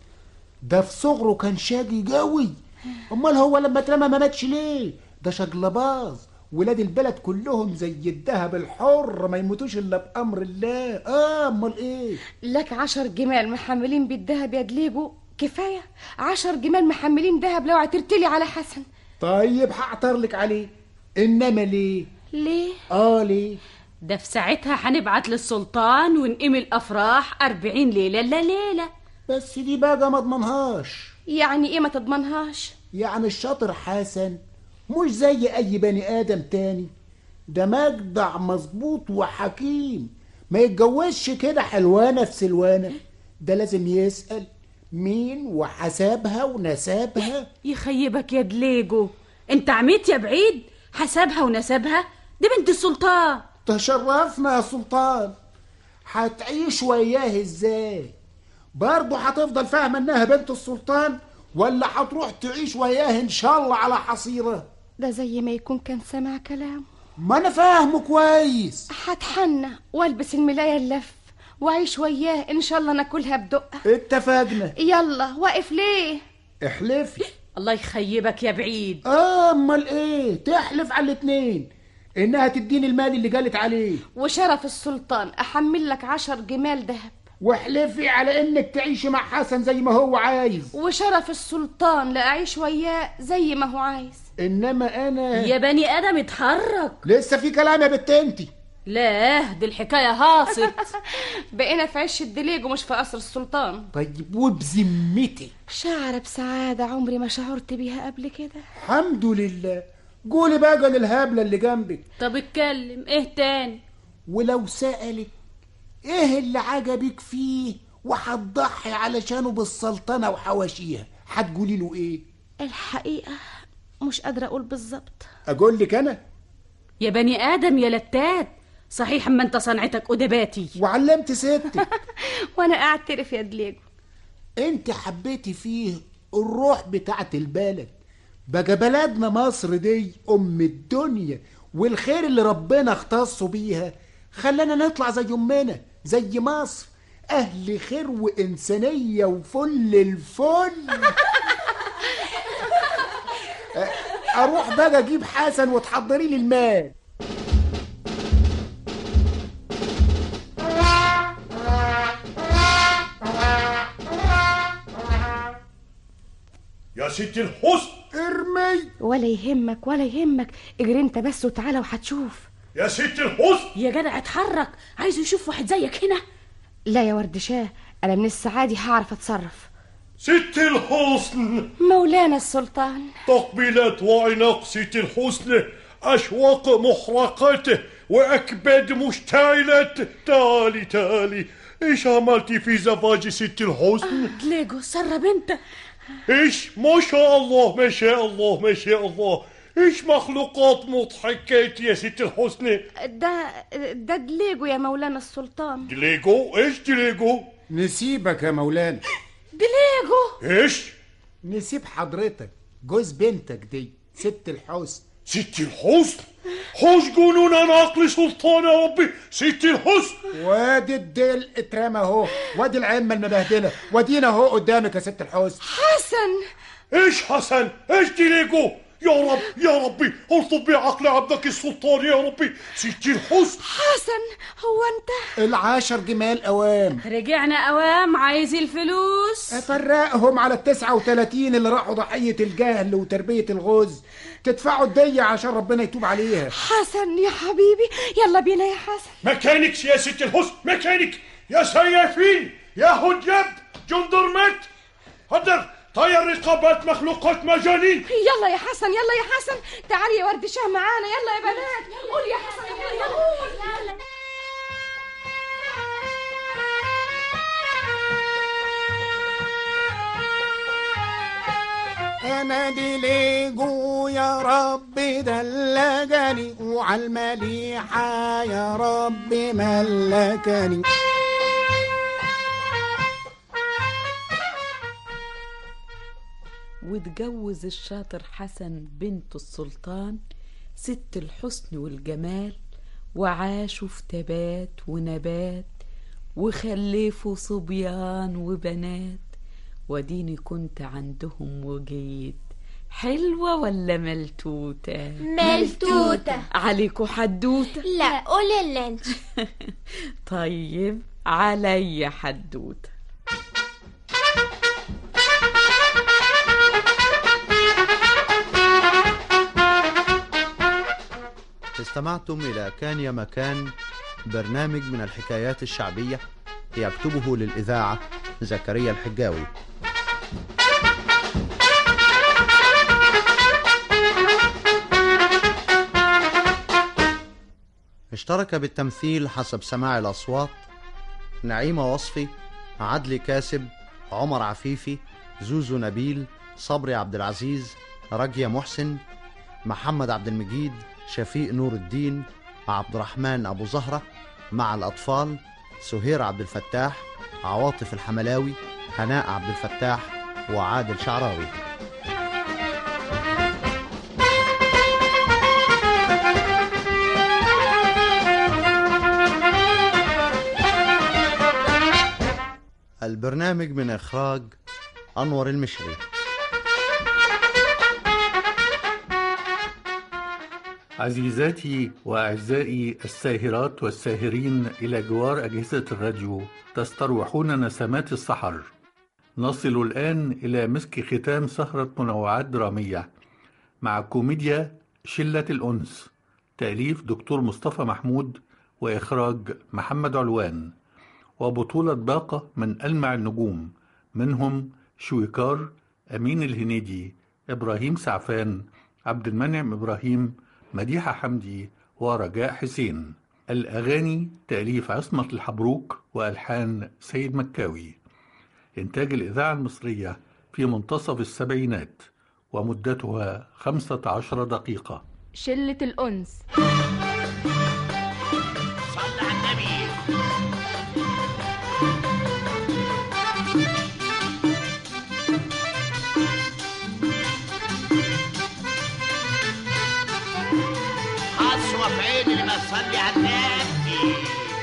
ده في صغره كان شاجي قوي امال هو لما اترمى ما ماتش ليه ده شجلباز ولاد البلد كلهم زي الدهب الحر ما يموتوش الا بامر الله اه امال ايه لك عشر جمال محملين بالذهب يا دليجو كفايه عشر جمال محملين ذهب لو اعترتلي على حسن طيب هعتر لك عليه انما ليه ليه اه ليه ده في ساعتها هنبعت للسلطان ونقيم الافراح أربعين ليله لا ليله بس دي بقى ما اضمنهاش يعني ايه ما تضمنهاش يعني الشاطر حسن مش زي اي بني ادم تاني ده مجدع مظبوط وحكيم ما يتجوزش كده حلوانه في سلوانه ده لازم يسال مين وحسابها ونسابها يخيبك يا دليجو انت عميت يا بعيد حسابها ونسبها دي بنت السلطان تشرفنا يا سلطان هتعيش وياه ازاي برضه هتفضل فاهمه انها بنت السلطان ولا هتروح تعيش وياه ان شاء الله على حصيره ده زي ما يكون كان سمع كلام ما انا فاهمه كويس هتحنى والبس الملايه اللف واعيش وياه ان شاء الله ناكلها بدقه اتفقنا يلا واقف ليه احلفي الله يخيبك يا بعيد اه امال ايه تحلف على الاتنين انها تديني المال اللي قالت عليه وشرف السلطان احمل لك عشر جمال ذهب واحلفي على انك تعيشي مع حسن زي ما هو عايز وشرف السلطان لاعيش وياه زي ما هو عايز انما انا يا بني ادم اتحرك لسه في كلام يا بت انتي لا دي الحكايه هاصت بقينا في عش الدليج ومش في قصر السلطان طيب وبذمتي شعر بسعادة عمري ما شعرت بيها قبل كده الحمد لله قولي بقى للهبلة اللي جنبك طب اتكلم ايه تاني ولو سألك ايه اللي عجبك فيه وهتضحي علشانه بالسلطنة وحواشيها هتقولي له ايه الحقيقة مش قادرة أقول بالظبط اقول لك انا يا بني ادم يا لتات صحيح اما انت صنعتك ادباتي وعلمت ستك وأنا أعترف يا دليجو انت حبيتي فيه الروح بتاعت البلد بقى بلدنا مصر دي ام الدنيا والخير اللي ربنا اختصه بيها خلانا نطلع زي امنا زي مصر اهل خير وانسانيه وفل الفل اروح بقى اجيب حسن وتحضري لي المال يا ست الحسن ارمي ولا يهمك ولا يهمك اجري انت بس وتعالى وهتشوف يا ست الحسن يا جدع اتحرك عايزه يشوف واحد زيك هنا لا يا ورد شاه أنا من السعادة هعرف أتصرف ست الحسن مولانا السلطان تقبيلات وعناق ست الحسن أشواق محرقته وأكباد مشتعلات تعالي تعالي إيش عملتي في زواج ست الحسن؟ دليجو سرب انت إيش ما شاء الله ما شاء الله ما شاء الله إيش مخلوقات مضحكات يا ست الحسن ده ده دليجو يا مولانا السلطان دليجو إيش دليجو نسيبك يا مولانا دليجو إيش نسيب حضرتك جوز بنتك دي ست الحسن ست الحسن حوش جنون انا عقلي سلطان يا ربي ست الحسن وادي الديل اترمى اهو وادي العمه المبهدله وادينا اهو قدامك يا ست الحسن حسن ايش حسن ايش ديليجو يا رب يا ربي الطب بعقل عبدك السلطان يا ربي ست الحسن حسن هو انت العاشر جمال اوام رجعنا اوام عايز الفلوس افرقهم على التسعة وتلاتين اللي راحوا ضحية الجهل وتربية الغز تدفعوا الدية عشان ربنا يتوب عليها حسن يا حبيبي يلا بينا يا حسن مكانك يا ست الحسن مكانك يا سيافين يا هديب جندرمت هدر طير رقابات مخلوقات مجانين يلا يا حسن يلا يا حسن تعالي يا ورد شاه معانا يلا يا بنات قول يا حسن يلا قول انا دي ليجو يا رب دلجني وعلى المليحة يا رب ملكني واتجوز الشاطر حسن بنت السلطان ست الحسن والجمال وعاشوا في تبات ونبات وخلفوا صبيان وبنات وديني كنت عندهم وجيت حلوة ولا ملتوتة؟ ملتوتة. عليكوا حدوتة؟ لا قولي اللي انت طيب عليا حدوتة استمعتم إلى كان يا مكان برنامج من الحكايات الشعبية يكتبه للإذاعة زكريا الحجاوي اشترك بالتمثيل حسب سماع الأصوات نعيمة وصفي عدلي كاسب عمر عفيفي زوزو نبيل صبري عبد العزيز رجية محسن محمد عبد المجيد شفيق نور الدين عبد الرحمن أبو زهرة مع الأطفال سهير عبد الفتاح عواطف الحملاوي هناء عبد الفتاح وعادل شعراوي البرنامج من إخراج أنور المشري عزيزاتي وأعزائي الساهرات والساهرين إلى جوار أجهزة الراديو تستروحون نسمات السحر نصل الآن إلى مسك ختام سهرة منوعات درامية مع كوميديا شلة الأنس تأليف دكتور مصطفى محمود وإخراج محمد علوان وبطولة باقة من ألمع النجوم منهم شويكار أمين الهنيدي إبراهيم سعفان عبد المنعم إبراهيم مديحة حمدي ورجاء حسين الأغاني تأليف عصمة الحبروك وألحان سيد مكاوي إنتاج الإذاعة المصرية في منتصف السبعينات ومدتها خمسة عشر دقيقة شلة الأنس صل على النبي حصوة في عين اللي ما تصلي على النبي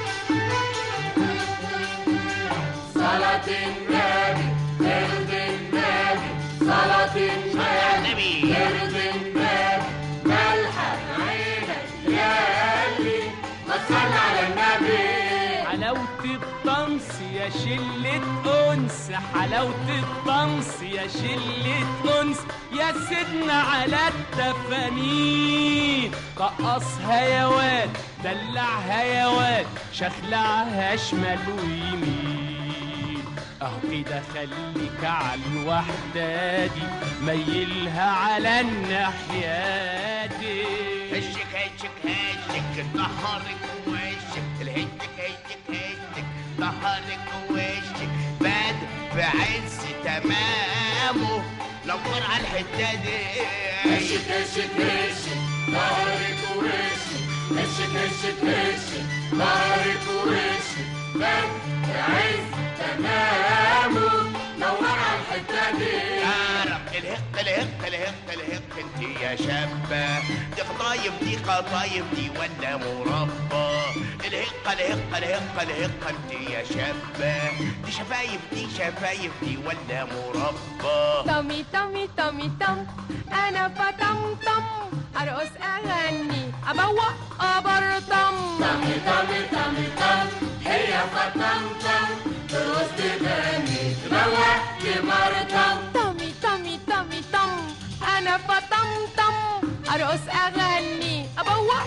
صلاة النبي ترضي النبي صلاة النبي ترضي النبي ملحق عينك يا قلبي ما تصلي على النبي حلاوة الطمس يا شلة أنس حلاوة الطمس يا شلة أنس يا سيدنا على التفانين قصصها يا واد دلعها يا واد شخلعها شمال ويمين اهو كده خليك على الوحدة دي ميلها على الناحية دي هشك هشك هشك ظهرك ووشك الهشك هشك هشك ظهرك ووشك باد في عز تمامه نور على الحتة دي هشك هشك هشك ظهرك ووشك هشك هشك هشك ظهرك ووشك باب عز تمامه نور على الحتة دي يا رب الهق الهق الهق الهق انت يا شابة دي قطايف دي قطايف دي ولا مربى الهق الهق الهق الهق انت يا شابة دي شفايف دي شفايف دي ولا مربى طمي طمي طمي طم انا بطمطم ارقص اغني ابوق ابرطم طمي طمي طمي طم هي فطمطم ترقص تغني تروق تمرطم طمي طمي طمي طم انا بطمطم ارقص اغني ابوق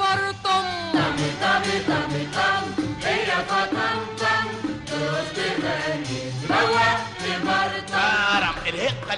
ابرطم طمي طمي طمي طم هي فطمطم ترقص تغني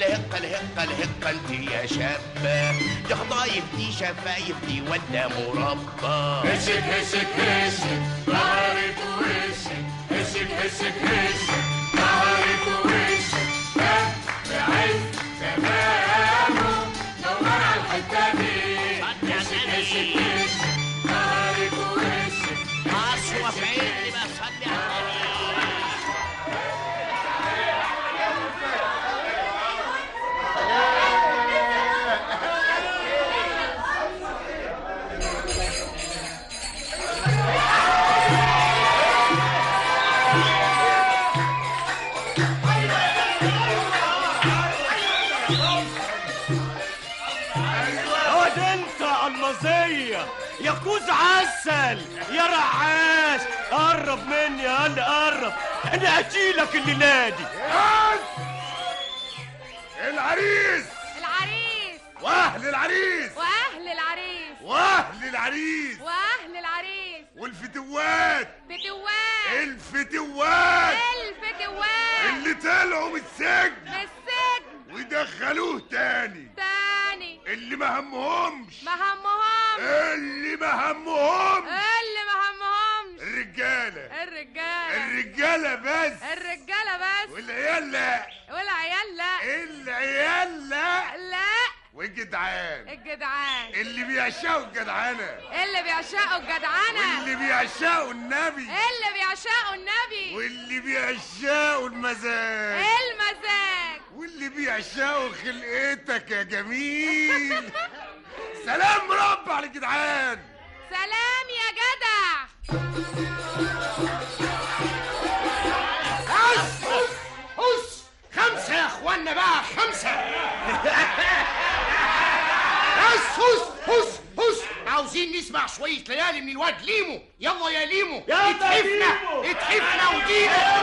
الهق الهق الهق انت يا شابة دي خضايف دي شفايف دي ولا مربى هشك هشك هشك ظهرك ووشك هشك هشك هشك ظهرك ووشك ده بعز تمامه دور على الحتة دي هشك هشك هشك ظهرك ووشك أصوى في عيني ما صلي على اقعد انت المزية يا كوز عسل يا رعاش قرب مني يا قال قرب انا هشيلك الليله دي العريس العريس واهل العريس واهل العريس واهل العريس واهل العريس والفتوات فتوات الفتوات الفتوات اللي طلعوا من السجن السجن ودخلوه تاني تاني اللي ما همهمش ما همهم اللي ما همهمش اللي ما همهمش الرجاله الرجاله الرجاله بس الرجاله بس والعيال لا والعيال لا العيال لا لا والجدعان الجدعان اللي بيعشقوا الجدعانه اللي بيعشقوا الجدعنه واللي بيعشقوا النبي اللي بيعشقوا النبي واللي بيعشقوا المزاج المزاج واللي بيعشقوا خلقتك يا جميل سلام مربع للجدعان سلام يا جدع هس هس خمسة يا اخوانا بقى خمسة هس هس هس هس عاوزين نسمع شوية ليالي من الواد ليمو يلا يا ليمو يلا اتحفنا ليمو. اتحفنا ودينا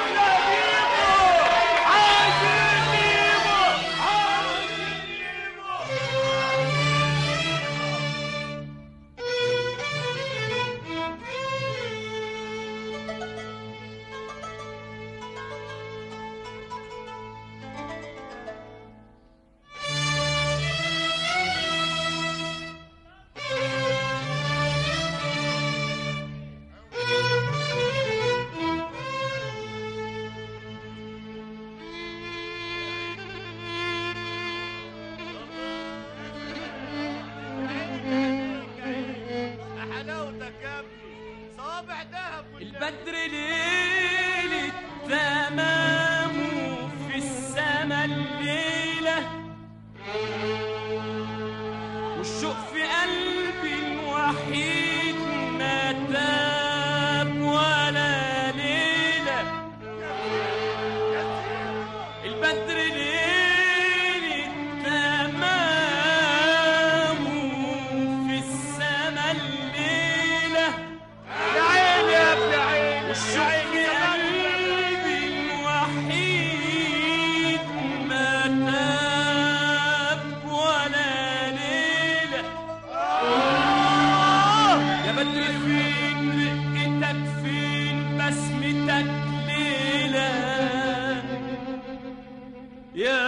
حلاوتك يا ابني صابع ذهب البدر ليلة تمام في السما الليلة والشوق في قلبي الوحيد ما تاب ولا ليلة البدر ليلة تمام في السما الليلة يا عيني يا ابن عيني والشوق في قلبي الوحيد ما تاب ولا ليلة يا بدر فين رقتك فين بسمتك ليلة يا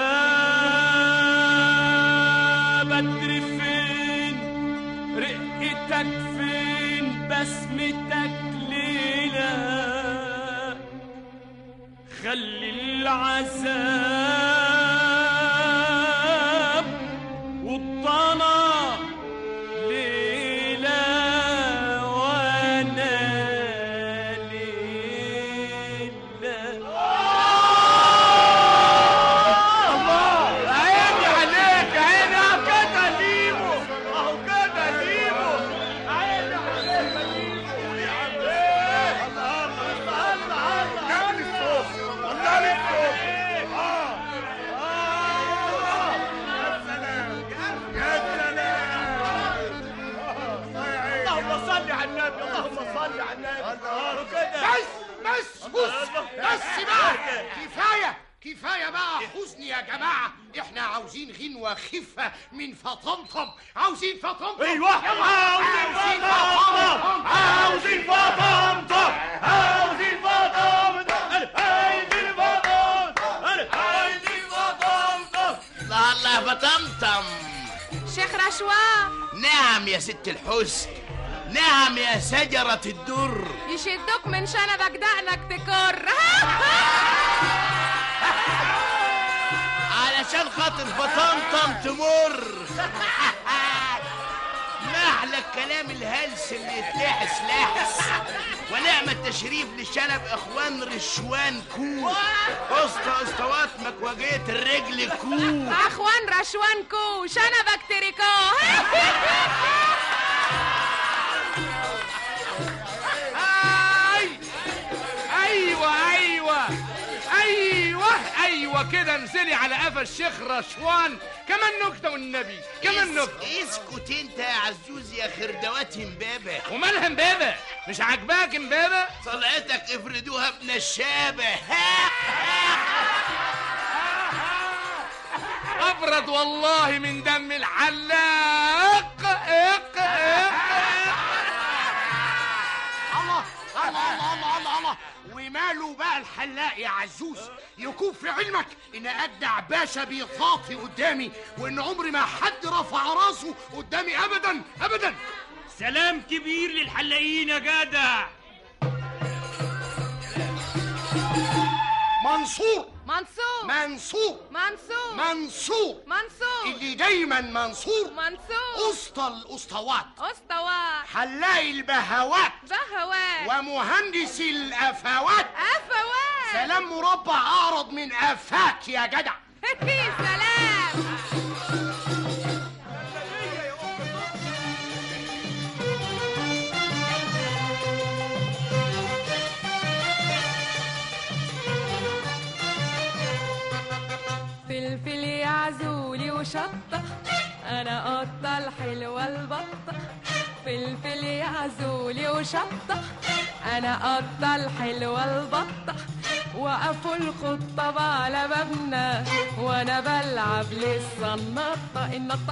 بدر فين رقتك فين بسمتك ليلة خلي العذاب والضنا ليلة وانا الله عيني عليك عيني اهو كده ليمو اهو كده ليمو عيني عليك يا ليمو يا عم ايه الله الله الله الله نعمل الصوت والله للصوت اه اه يا سلام يا سلام اللهم صل على النبي اللهم صل على النبي اهو كده بس بس بس بس بقى كفاية كفاية بقى حزن يا جماعة احنا عاوزين غنوة خفة من فطمطم عاوزين فطمطم ايوه عاوزين فطمطم عاوزين فطمطم عاوزين فطمطم انا عايزين فطمطم انا عايزين فطمطم يا بطمطم شيخ رشوان نعم يا ست الحسن نعم يا شجرة الدر يشدوك من شنبك دقنك تكر علشان خاطر بطمطم تمر ما احلى الكلام الهلس اللي يتلحس لحس ونعم التشريف لشنب اخوان رشوان كو اسطى اسطوات مكوجية الرجل كو اخوان رشوان كو شنبك تريكو هاي ايوه ايوه ايوه ايوه كده انزلي على قفا الشيخ رشوان كمان نكته والنبي كمان نكته اسكت انت يا عزوز يا خردوات امبابه ومالها امبابه مش عاجباك امبابه طلعتك افردوها بنشابه ابرد والله من دم الحلاق اق اق الله الله الله الله الله الله وماله بقى الحلاق يا عزوز يكون في علمك ان اجدع باشا بيطاطي قدامي وان عمري ما حد رفع راسه قدامي ابدا ابدا سلام كبير للحلاقين يا جدع منصور منصور منصور منصور منصور منصور اللي دايما منصور منصور اسطى الاسطوات اسطوات حلاق البهوات بهوات ومهندس الافوات افوات سلام مربع اعرض من افاك يا جدع سلام فلفل يا عزولي وشطة أنا قطة الحلوة البطة فلفل يا عزولي وشطة أنا قطة الحلوة البطة وقفوا الخطة على بابنا وأنا بلعب لسه النطة النطة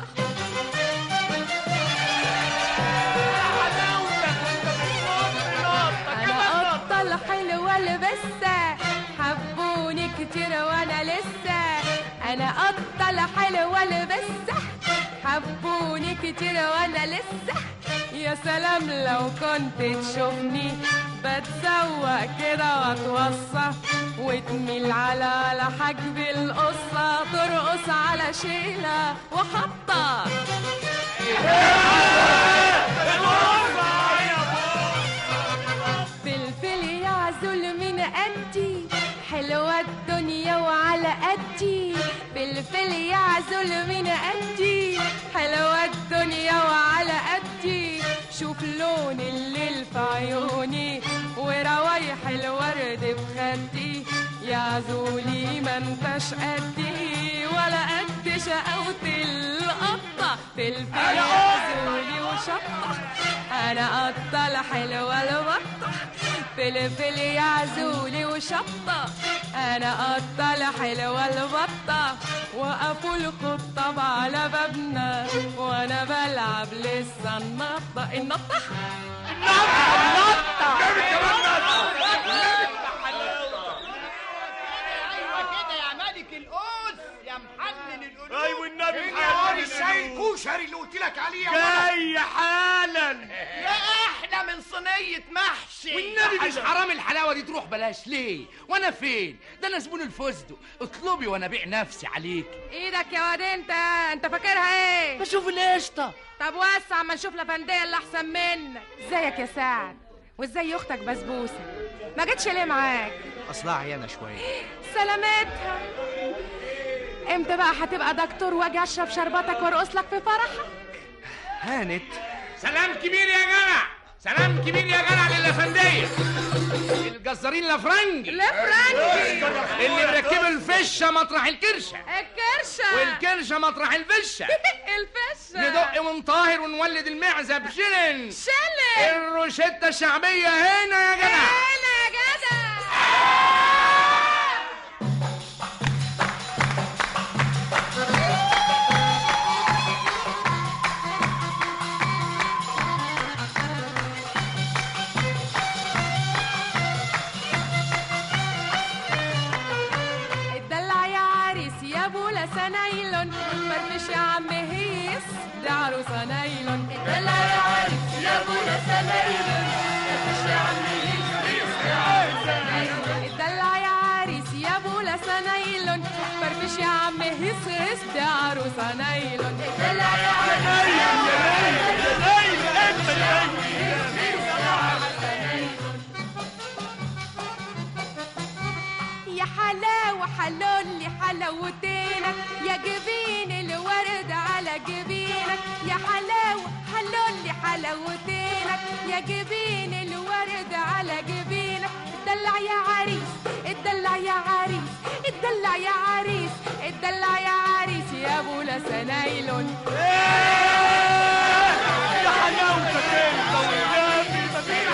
أنا قطة الحلوة لبسة حبوني كتير وأنا لسه أنا قطة الحلوة لبسة حبوني كتير وأنا لسه يا سلام لو كنت تشوفني بتسوق كده واتوصى وتميل على على حجب القصة ترقص على شيلة وحطة فلفل يا عزول من قدي حلوة الدنيا وعلى قدي فلفل يا عزول من قدي حلوة الدنيا وعلى قدي شوف لون الليل في عيوني وروايح الورد بخدي يا عزولي ما انتش قدي ولا قد شقاوة القطة فلفل يا عزولي وشطة انا قطة الحلوة البطة فلفل يا عزولي وشطة انا قطة الحلوة البطة وقفوا الخطة على بابنا وانا بلعب لسه النطة النطة النطة ايوه كده يا ملك القوس يا محنن القلوب أيوة النبي فين محنن يا الشاي القلوب. الكشري اللي قلت لك عليه يا جاي ولد؟ حالا لا احلى من صينيه محشي والنبي مش حرام الحلاوه دي تروح بلاش ليه وانا فين ده انا زبون الفستق اطلبي وانا ابيع نفسي عليك ايدك يا واد انت انت فاكرها ايه بشوف القشطه طب وسع اما نشوف الافنديه اللي احسن منك ازيك يا سعد وازاي اختك بسبوسه ما جتش ليه معاك اصلها عيانه شويه سلامتها امتى بقى هتبقى دكتور واجي اشرب شربتك وارقص لك في فرحك هانت سلام كبير يا جدع سلام كبير يا جدع للافنديه الجزارين الافرنجي الافرنجي اللي مركبوا الفشه مطرح الكرشه الكرشه والكرشه مطرح الفشه الفشه ندق ونطاهر ونولد المعزه بشلن شلن الروشته الشعبيه هنا يا جدع هنا يا جدع الدلع يا عريس يا ابو بولاسة نايلون فرفش يا عم هيس دي عروسة نايلون اتدلع يا عريس يا بولاسة نايلون فرفش يا عم هيس دي عروسة نايلون اتدلع يا عريس يا بولاسة نايلون فرفش يا عم هيس هيس دي عروسة نايلون اتدلع يا عريس يا بولاسة نايلون يا حلاوة حلول لي حلاوتينك يا جبين الورد على جبينك يا حلاوة حلول لي حلاوتينك يا جبين الورد على جبينك اتدلع يا عريس اتدلع يا عريس اتدلع يا عريس اتدلع يا عريس يا ابو لسنايلون يا حلاوتك انت والنبي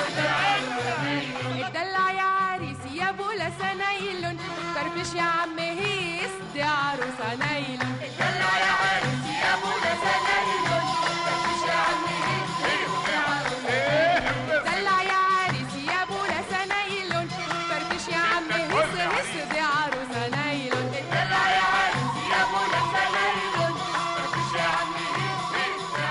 اتدلع يا عريس يا ابو لسنايلون فرفش يا عم هيس دي عروسه نايلون اتدلع يا عريس يا ابو لسنايلون فرفش يا عم هيس دي عروسه اتدلع يا عريس يا ابو لسنايلون فرفش يا عم هيس هيس دي عروسه نايلون اتدلع يا عريس يا ابو لسنايلون فرفش يا عم هيس هيس دي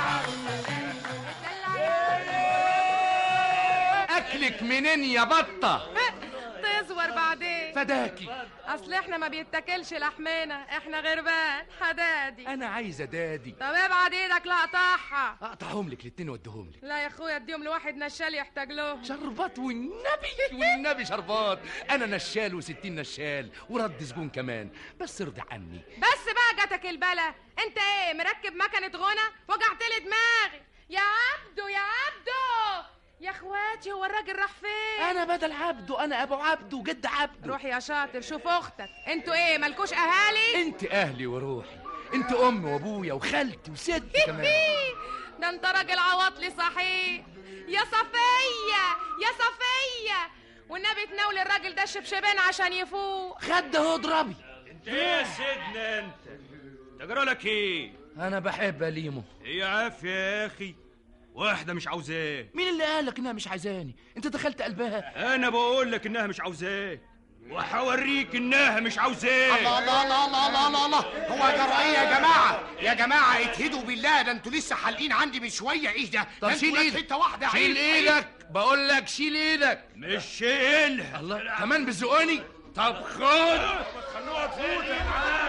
عروسه اكلك منين يا بطه تصور بعدين فداكي اصل احنا ما بيتاكلش لحمنا احنا غربان حدادي انا عايزه دادي طب ابعد ايدك لا اقطعها اقطعهم لك الاتنين واديهم لك لا يا اخويا اديهم لواحد نشال يحتاج له شربات والنبي والنبي شربات انا نشال وستين نشال ورد زبون كمان بس ارضي عني بس بقى جاتك البلا انت ايه مركب مكنه غنى وجعت لي دماغي يا عبدو يا عبدو يا اخواتي هو الراجل راح فين انا بدل عبده انا ابو عبده جد عبده روح يا شاطر شوف اختك انتوا ايه مالكوش اهالي انت اهلي وروحي انت امي وابويا وخالتي وستي كمان ده انت راجل عواطلي صحيح يا صفية يا صفية والنبي تناول الراجل ده الشبشبين عشان يفوق خد اهو اضربي انت ايه يا سيدنا انت تجرى لك ايه انا بحب اليمو ايه عافية يا اخي واحدة مش عاوزاه مين اللي قالك انها مش عايزاني انت دخلت قلبها انا بقول لك انها مش عاوزاه وهوريك انها مش عاوزاه الله الله الله الله الله الله الله هو جرى ايه يا جماعه يا جماعه اتهدوا بالله ده انتوا لسه حالقين عندي من شويه ايه ده طب ده شيل انتوا ايدك حته واحده شيل عيب، ايدك بقول لك شيل ايدك مش شيلها الله كمان بزقوني طب خد خلوها تفوت يا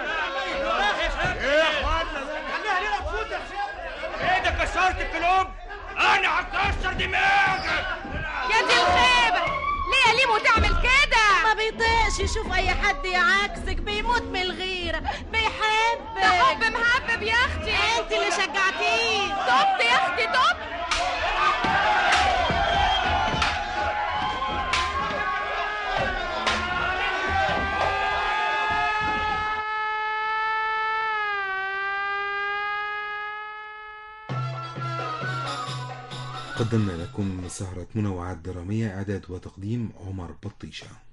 ايه يا اخوانا خليها ليه تفوت ايه ده كسرت الكلوب انا هكسر دماغك يا دي الخيبة ليه يا ليمو تعمل كده ما بيطيقش يشوف اي حد يعاكسك بيموت من الغيره بيحبك ده حب مهبب يا اختي انت اللي شجعتيه طب يا اختي طب قدمنا لكم سهرة منوعات درامية إعداد وتقديم عمر بطيشة